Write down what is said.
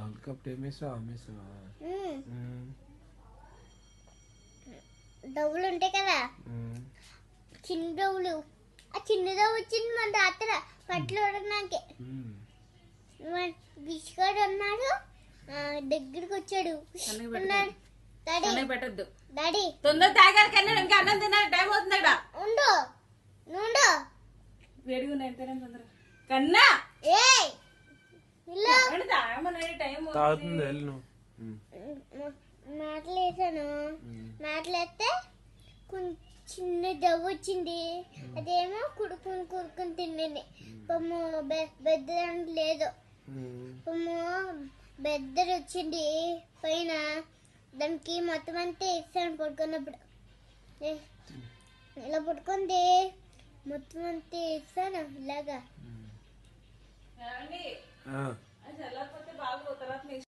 పాలు కప్పు ఏమేసావు అమ్మేసావా ఉమ్, ఉమ్, డబ్బులు ఉంటాయి కదా ఉమ్. చిన్న డబ్బులు ఆ చిన్న డబ్బు వచ్చింది మన రాత్ర పట్లు ఉడకనాకే ఉమ్. బిస్కెట్ ఉన్నాడు ఆ, దగ్గరికి వచ్చాడు అన్నయ్య ఉన్నాడు. డాడీ అన్నయ్య పెట్టద్దు డాడీ తొందర తాగారు కన్నా ఇంకా అన్నం తినాలి టైం అవుతుంది ఇక్కడ ఉండు నుండు వేడిగా ఉన్నాయి తినే తొందర కన్నా ఏయ్ ఇలా ఏమండి తాగమని టైం తాగుతుంది వెళ్ళు నువ్వు ఉమ్, మాటలు వేసాను ఉమ్. మాటలు వేస్తే కొంచెం చిన్న జవ్వు వచ్చింది అదేమో కుడుకుని కుడుకుని తిండింది పమ్ము బెద్ద లేదు ఉమ్. పమ్ము బెద్దరు వచ్చింది పైన దానికి మొత్తం అంతా ఇస్తాను పడుకున్నప్పుడు ఏ- ఇలా పడుకుంది మొత్తం అంతా ఇస్తాను ఇలాగా ఏమండి ఆ.